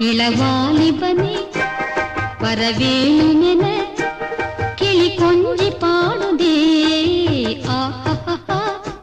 இளவாலிபனே வரவேணுமென கிளி கொஞ்சி பாடுதே ஆஹா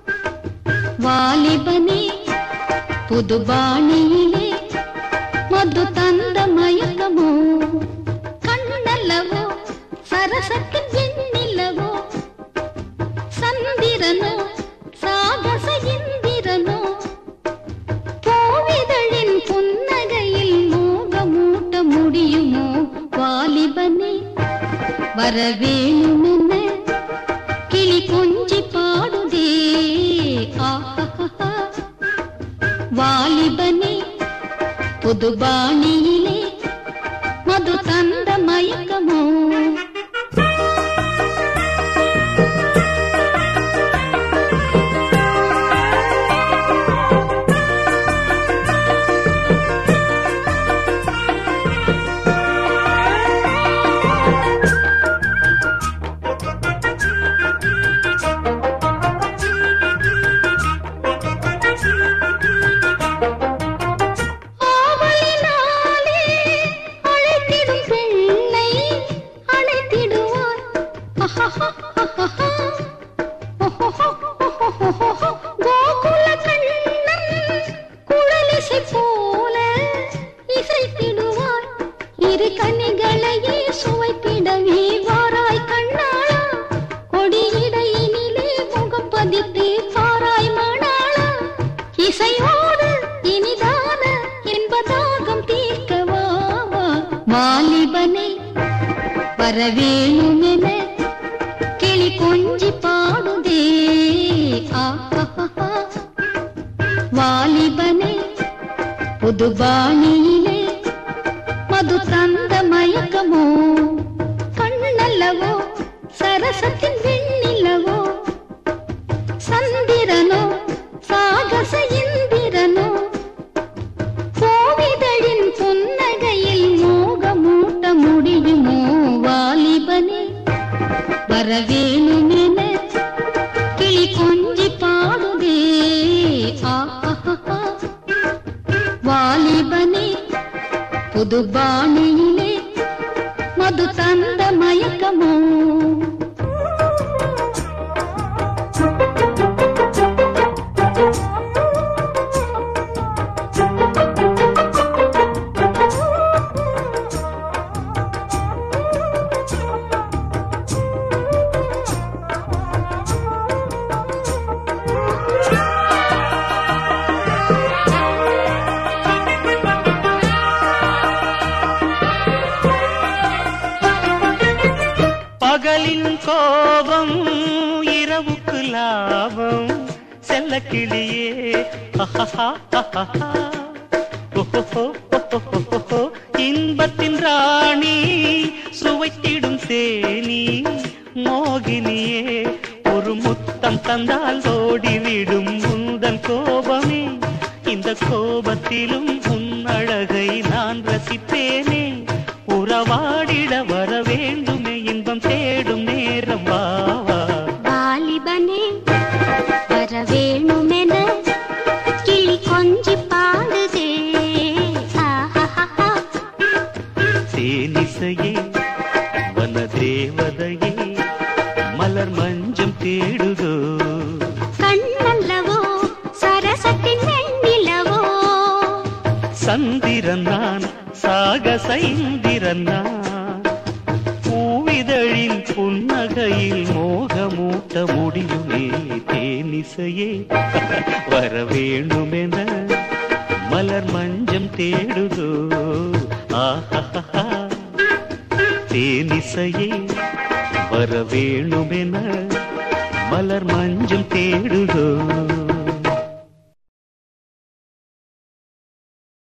வாலிபனே புதுபாணியிலே மது தந்த மயக்கமோ கண்ணல்லவோ சரசத்தின் எண்ணிலவோ சந்திரனோ சாகச இந்திரனோ பூவிதழின் புன்னகையில் மோகமூட்ட முடியுமோ வாலிபனே வரவேணுமென கிளி கொஞ்சி பாடுதே ஆஹா வாலிபனே புதுபாணியிலே மது தந்த மயக்கமோ ஆவலினாலே அழைத்திடும் பெண்ணை அழைத்திடுவார் கோகுல கண்ணன் குழலிசை போல இசைத்திடுவார் இரு கனிகளையே சுவைத்திடவே வாராய் கண்ணாளா கொடியிடையினிலே முகம் பதித்து பாராய் மணாளா இசையோடு இனிதான என்பதாகம் தீர்க்கவா வாலிபனை வரவேணுமென கிளி கொஞ்சி பாடுதே ஆஹா வாலிபனை புதுபாணியிலே மது தந்த மயக்கமோ கண்ணல்லவோ சரசத்தின் வெண்ணிலவோ சந்திரனோ சாகச இந்திரனோ கோவிதழின் புன்னகையில் மோகமூட்ட முடியுமோ வாலிபனே வரவேணுமென கிளி கொஞ்சி பாடுதே ஆஹா வாலிபனே புதுபாணியிலே மது தந்த மயக்கமோ பகலின் கோபம் இரவுக்கு லாபம் செல்ல கிளியே இன்பத்தின் ராணி சுவைத்திடும் தேனி மோகினியே ஒரு முத்தம் தந்தால் ஓடிவிடும் உந்தன் கோபமே இந்த கோபத்திலும் உன் அழகை நான் ரசிப்பேனே உறவாடிட வர வேண்டுமே இன்பம் தேடும் நேரம் வா வா. வாலிபனே வரவேணுமென கிளி கொஞ்சி பாடுதே ஆஹா தேனிசையே வன தேவதையே மலர் மஞ்சம் தேடுதோ கண்ணல்லவோ சரசத்தின் வெண்ணிலவோ சந்திரன் நான் சாகச இந்திரன் நான் பூவிதழின் புன்னகையில் மோகமூட்ட முடியுமே தேனிசையே வர வேண்டுமென மலர் மஞ்சம் தேடுதோ ஆஹா தேனிசையே வர வேணுமென மலர் மஞ்சம் தேடுதோ